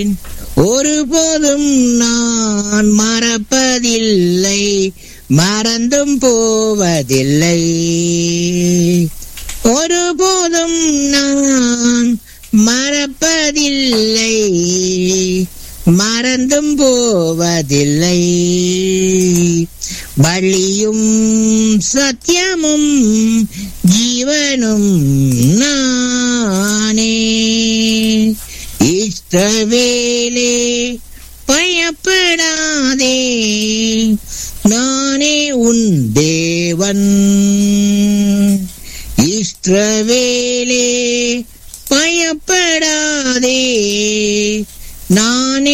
ஒருபோதும் நான் மறப்பதில்லை மறந்தும் போவதில்லை ஒருபோதும் நான் மறப்பதில்லை மறந்தும் போவதில்லை வழியும் சத்தியமும் ஜீவனும் நானே இஷ்டவேலே பயப்படாதே நானே உன் தேவன் இஷ்டவேலே பயப்படாதே நானே